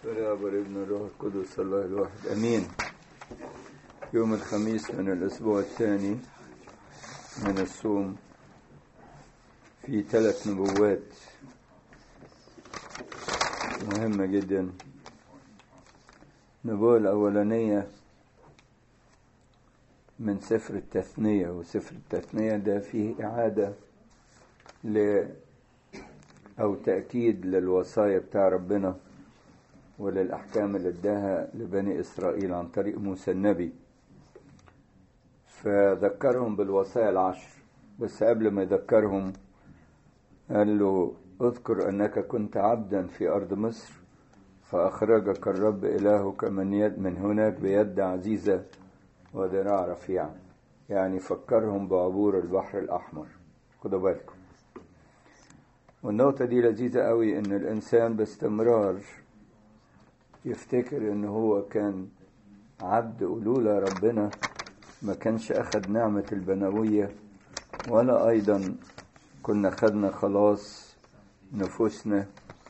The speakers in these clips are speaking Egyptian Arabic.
والاب والابن والروح القدس الله الواحد امين يوم الخميس من الاسبوع الثاني من الصوم في ثلاث نبوات مهمة جدا النبوة الأولانية من سفر التثنية وسفر التثنية ده فيه إعادة ل أو تأكيد للوصايا بتاع ربنا وللأحكام اللي اداها لبني إسرائيل عن طريق موسى النبي فذكرهم بالوصايا العشر بس قبل ما يذكرهم قال له اذكر أنك كنت عبدا في أرض مصر فأخرجك الرب إلهك من, يد من هناك بيد عزيزة وذراع رفيعة يعني فكرهم بعبور البحر الأحمر خدوا بالكم والنقطة دي لذيذة قوي إن الإنسان باستمرار يفتكر إن هو كان عبد ولولا ربنا ما كانش أخد نعمة البنوية ولا أيضا كنا خدنا خلاص نفوسنا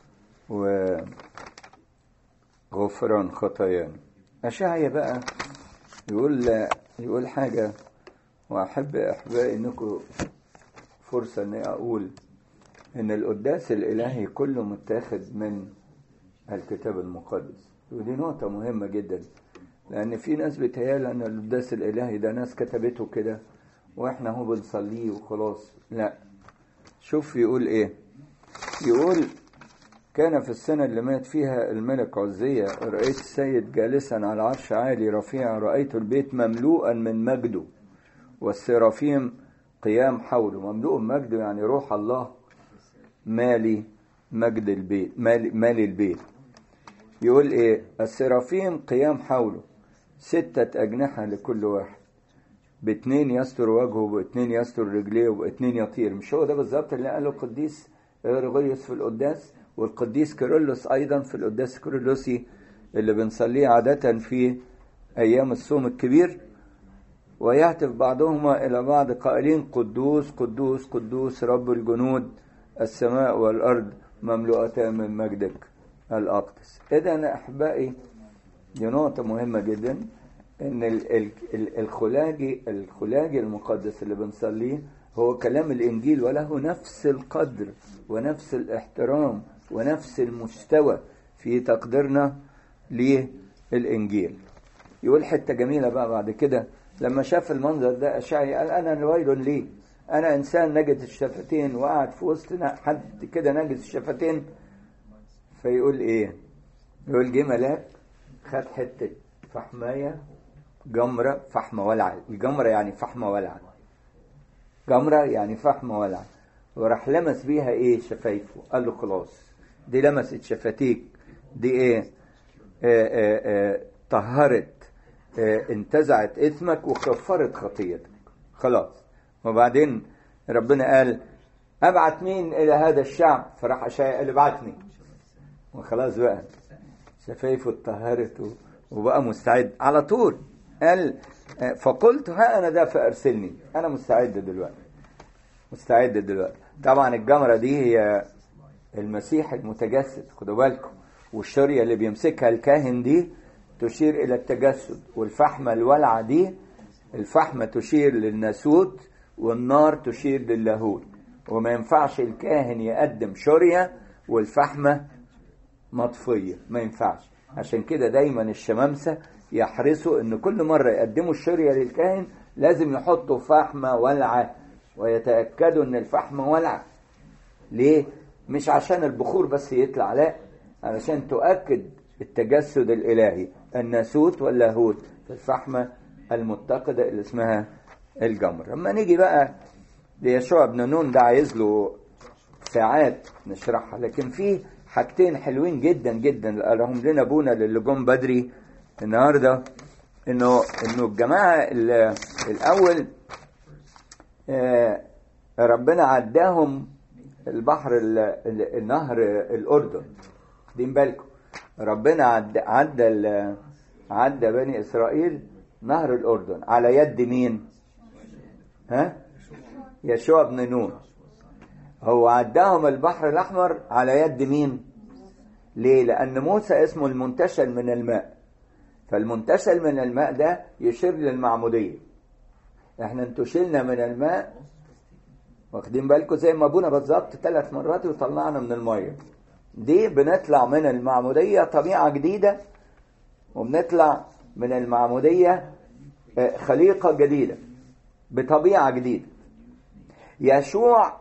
وغفران خطايانا أشعيا بقى يقول يقول حاجة وأحب أحبائي إنكم فرصة إني أقول إن القداس الإلهي كله متاخد من الكتاب المقدس ودي نقطة مهمة جدا لأن في ناس بتهيألها أن القداس الإلهي ده ناس كتبته كده وإحنا هو بنصليه وخلاص لا شوف يقول إيه يقول كان في السنة اللي مات فيها الملك عزية رأيت السيد جالسا على عرش عالي رفيع رأيت البيت مملوءا من مجده والسرافيم قيام حوله مملوء مجده يعني روح الله مالي مجد البيت مالي, مالي البيت يقول ايه السرافيم قيام حوله ستة أجنحة لكل واحد باتنين يستر وجهه وباتنين يستر رجليه وباتنين يطير مش هو ده بالظبط اللي قاله القديس غريغوريوس في القداس والقديس كيرلس أيضا في القداس كيرلسي اللي بنصليه عادة في أيام الصوم الكبير ويهتف بعضهما إلى بعض قائلين قدوس قدوس قدوس رب الجنود السماء والأرض مملوءتان من مجدك الأقدس إذا أحبائي دي نقطة مهمة جدا إن الخلاجي الخلاجي المقدس اللي بنصليه هو كلام الإنجيل وله نفس القدر ونفس الاحترام ونفس المستوى في تقديرنا للإنجيل يقول حتة جميلة بقى بعد كده لما شاف المنظر ده أشعي قال أنا ويل لي أنا إنسان نجد الشفتين وقعد في وسط حد كده نجد الشفتين فيقول إيه؟ يقول جه ملاك خد حتة فحماية جمرة فحمة ولعة الجمرة يعني فحمة ولعة جمرة يعني فحمة ولعة وراح لمس بيها إيه شفايفه قال له خلاص دي لمست شفتيك دي إيه؟ آآ آآ طهرت انتزعت اسمك وكفرت خطيتك خلاص وبعدين ربنا قال ابعت مين الى هذا الشعب فراح اشعيا قال ابعتني وخلاص بقى شفايفه اتطهرت وبقى مستعد على طول قال فقلت ها انا ده فارسلني انا مستعد دلوقتي مستعد دلوقتي طبعا الجمره دي هي المسيح المتجسد خدوا بالكم والشريه اللي بيمسكها الكاهن دي تشير الى التجسد والفحمه الولعه دي الفحمه تشير للناسوت والنار تشير للاهوت وما ينفعش الكاهن يقدم شريه والفحمه مطفيه ما ينفعش عشان كده دايما الشمامسه يحرصوا ان كل مره يقدموا الشريه للكاهن لازم يحطوا فحمه ولعه ويتاكدوا ان الفحمه ولعه ليه مش عشان البخور بس يطلع لا علشان تؤكد التجسد الالهي الناسوت واللاهوت في الفحمه المتقده اللي اسمها الجمر لما نيجي بقى ليشوع بن نون ده عايز له ساعات نشرحها لكن في حاجتين حلوين جدا جدا قالهم لنا ابونا للي جم بدري النهارده انه انه الجماعه الاول ربنا عداهم البحر النهر الاردن واخدين بالكم ربنا عدى عدى عدى بني اسرائيل نهر الاردن على يد مين ها يشوع بن نون هو عداهم البحر الأحمر على يد مين ليه لان موسى اسمه المنتشل من الماء فالمنتشل من الماء ده يشير للمعموديه احنا انتشلنا من الماء واخدين بالكم زي ما ابونا بالظبط ثلاث مرات وطلعنا من الميه دي بنطلع من المعموديه طبيعه جديده وبنطلع من المعموديه خليقه جديده بطبيعه جديده يشوع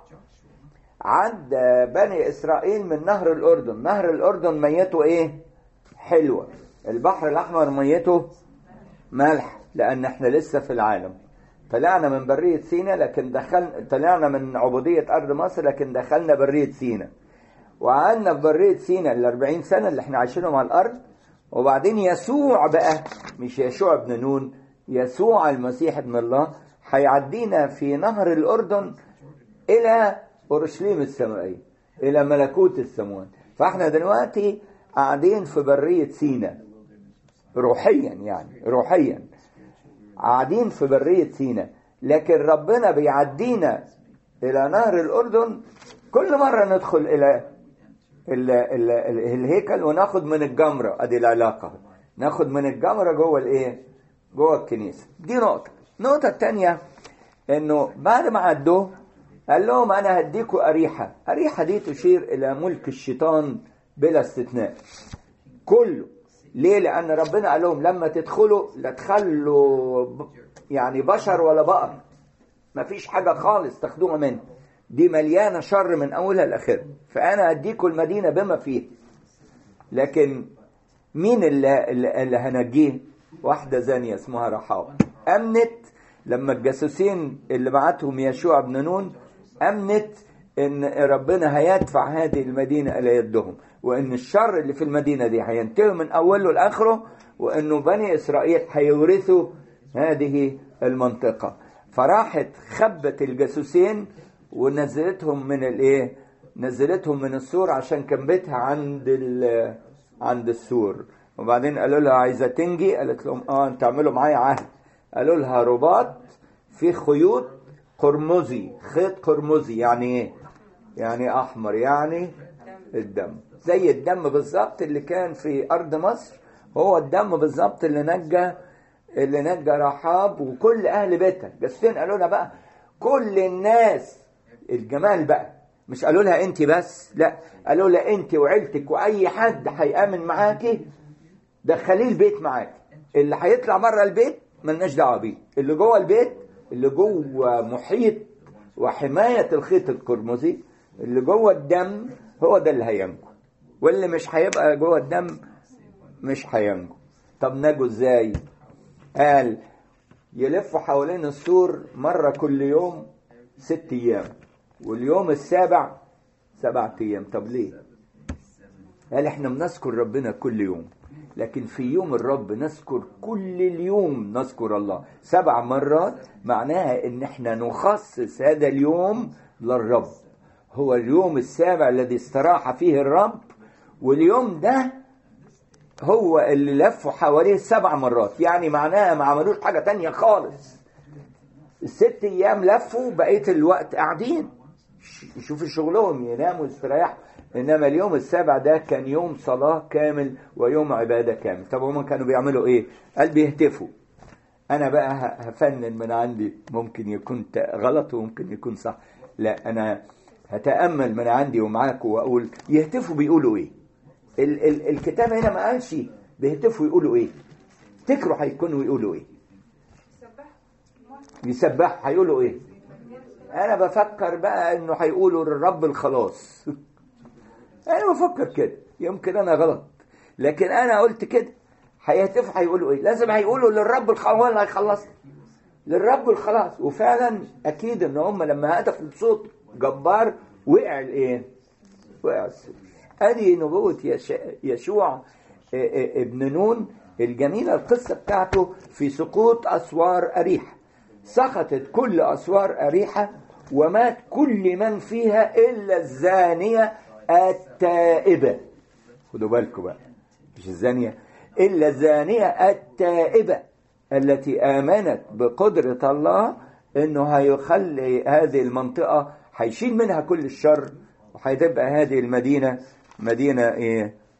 عد بني اسرائيل من نهر الاردن نهر الاردن ميته ايه حلوه البحر الاحمر ميته ملح لان احنا لسه في العالم طلعنا من برية سينا لكن دخل طلعنا من عبودية أرض مصر لكن دخلنا برية سينا وقعدنا في برية سينا ال 40 سنة اللي احنا عايشينهم على الأرض وبعدين يسوع بقى مش يشوع بن نون يسوع المسيح ابن الله هيعدينا في نهر الأردن إلى أورشليم السمائية إلى ملكوت السماوات فاحنا دلوقتي قاعدين في برية سينا روحيا يعني روحيا قاعدين في برية سينا لكن ربنا بيعدينا إلى نهر الأردن كل مرة ندخل إلى ال ال ال الهيكل وناخد من الجمرة أدي العلاقة ناخد من الجمرة جوه الإيه؟ جوه الكنيسة دي نقطة النقطة الثانية إنه بعد ما عدوه قال لهم أنا هديكوا أريحة أريحة دي تشير إلى ملك الشيطان بلا استثناء كله ليه لأن ربنا قال لهم لما تدخلوا لا تخلوا يعني بشر ولا بقر مفيش حاجة خالص تاخدوها منه دي مليانة شر من أولها لآخرها فأنا أديكوا المدينة بما فيها لكن مين اللي, اللي هنجيه واحدة زانية اسمها رحاب أمنت لما الجاسوسين اللي بعتهم يشوع بن نون أمنت إن ربنا هيدفع هذه المدينة إلى يدهم وإن الشر اللي في المدينة دي هينتهي من أوله لآخره وإنه بني إسرائيل هيورثوا هذه المنطقة فراحت خبت الجاسوسين ونزلتهم من الايه نزلتهم من السور عشان كان بيتها عند عند السور وبعدين قالوا لها عايزه تنجي قالت لهم اه انت تعملوا معايا عهد قالوا لها رباط في خيوط قرمزي خيط قرمزي يعني ايه يعني احمر يعني الدم زي الدم بالظبط اللي كان في ارض مصر هو الدم بالظبط اللي نجى اللي نجى رحاب وكل اهل بيتها جاسوسين قالوا لها بقى كل الناس الجمال بقى مش قالوا لها انت بس لا قالوا لها انت وعيلتك واي حد هيامن معاكي دخليه البيت معاكي اللي هيطلع بره البيت ملناش دعوه بيه اللي جوه البيت اللي جوه محيط وحمايه الخيط القرمزي اللي جوه الدم هو ده اللي هينجو واللي مش هيبقى جوه الدم مش هينجو طب نجوا ازاي قال يلفوا حوالين السور مرة كل يوم ست أيام واليوم السابع سبعة أيام طب ليه؟ قال احنا بنذكر ربنا كل يوم لكن في يوم الرب نذكر كل اليوم نذكر الله سبع مرات معناها ان احنا نخصص هذا اليوم للرب هو اليوم السابع الذي استراح فيه الرب واليوم ده هو اللي لفوا حواليه سبع مرات يعني معناها ما عملوش حاجة تانية خالص الست ايام لفوا بقية الوقت قاعدين يشوفوا شغلهم يناموا يستريحوا انما اليوم السابع ده كان يوم صلاة كامل ويوم عبادة كامل طب هم كانوا بيعملوا ايه قال بيهتفوا انا بقى هفنن من عندي ممكن يكون غلط وممكن يكون صح لا انا هتأمل من عندي ومعاكم واقول يهتفوا بيقولوا ايه ال ال الكتاب هنا ما قالش بيهتفوا يقولوا ايه تكروا هيكونوا يقولوا ايه يسبحوا هيقولوا ايه انا بفكر بقى انه هيقولوا للرب الخلاص انا بفكر كده يمكن انا غلط لكن انا قلت كده هيهتفوا هيقولوا ايه لازم هيقولوا للرب الخلاص هو اللي هيخلصنا للرب الخلاص وفعلا اكيد ان هم لما هتفوا بصوت جبار وقع الايه وقع السور ادي نبوة يشوع ابن نون الجميلة القصة بتاعته في سقوط أسوار أريحة سقطت كل أسوار أريحة ومات كل من فيها إلا الزانية التائبة خدوا بالكم بقى مش الزانية إلا الزانية التائبة التي آمنت بقدرة الله إنه هيخلي هذه المنطقة هيشيل منها كل الشر وهتبقى هذه المدينة مدينة إيه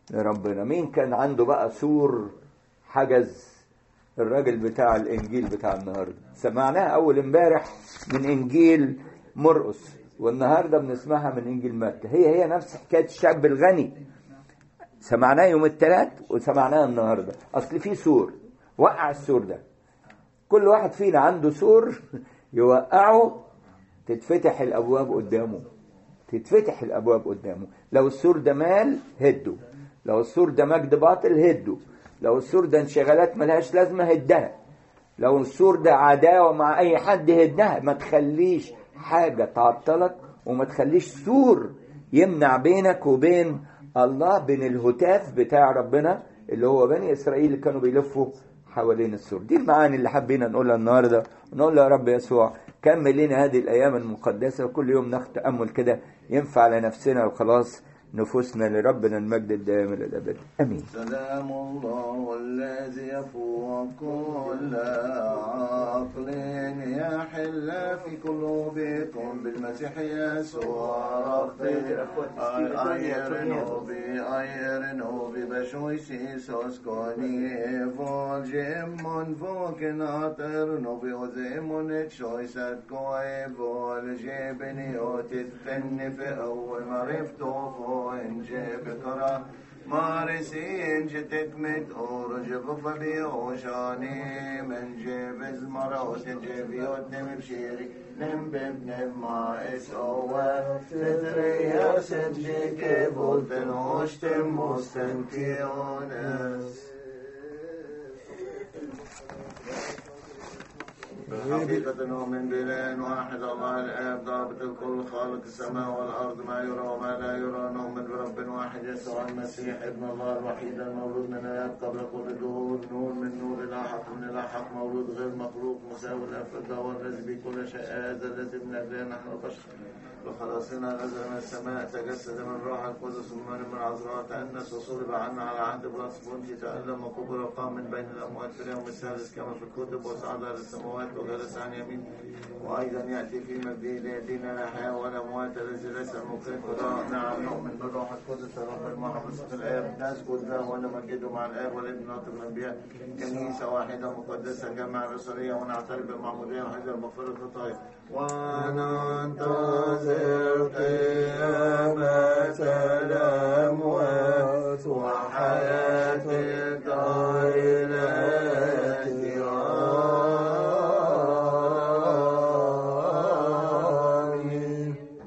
لربنا مين كان عنده بقى سور حجز الراجل بتاع الانجيل بتاع النهارده سمعناها اول امبارح من انجيل مرقس والنهارده بنسمعها من انجيل متى هي هي نفس حكايه الشاب الغني سمعناها يوم الثلاث وسمعناها النهارده اصل في سور وقع السور ده كل واحد فينا عنده سور يوقعه تتفتح الابواب قدامه تتفتح الابواب قدامه لو السور ده مال هده لو السور ده مجد باطل هده لو السور ده انشغالات ملهاش لازمه هدها لو السور ده عداوه مع اي حد هدها ما تخليش حاجه تعطلك وما تخليش سور يمنع بينك وبين الله بين الهتاف بتاع ربنا اللي هو بني اسرائيل اللي كانوا بيلفوا حوالين السور دي المعاني اللي حبينا نقولها النهارده ونقول يا رب يسوع كمل لنا هذه الايام المقدسه وكل يوم ناخد تامل كده ينفع لنفسنا وخلاص نفوسنا لربنا المجد الدائم الى الابد امين سلام الله الذي يفوق كل عقل يحل في قلوبكم بالمسيح يسوع ربي أيرنو بي أيرنو بي بشويسي سوسكوني فولجيمون فوكن أترنو بي وزيمون تشويسات كوي فولجيبني وتتفني في أول معرفته فوين جيبكرا مارسين جتكمت أورجب فبي أوشاني من جيب زمرة وتنجيب يوتنم بشيري نم ببنم ما إسوى فتري يا سجي كيبولتن وشتم مستنكيونس حقيقة نؤمن بإله واحد الله الآب ضابط الكل خالق السماء والأرض ما يرى وما لا يرى نؤمن برب واحد يسوع المسيح ابن الله الوحيد المولود من الآب قبل كل الدهور نور من نور إلى حق من إلى حق مولود غير مخلوق مساوي الأفراد هو الذي بكل شيء هذا الذي من أجله نحن البشر وخلاصنا نزل من السماء تجسد من روح القدس ومن من عذراء تأنس وصلب عنا على عهد براس بنتي تألم وكبر وقام من بين الأموات في اليوم الثالث كما في الكتب وصعد إلى السماوات وجلس عن يمين وأيضا يأتي في مجده ليدينا الأحياء والأموات الذي ليس الممكن قضاء نعم نؤمن بالروح القدس رب المحبس في الآب نسجد له ونمجده مع الآب والابن ناطق الأنبياء كنيسة واحدة مقدسة جامعة بصرية ونعترف بالمعمودية وحيد المغفرة الخطايا وننتظر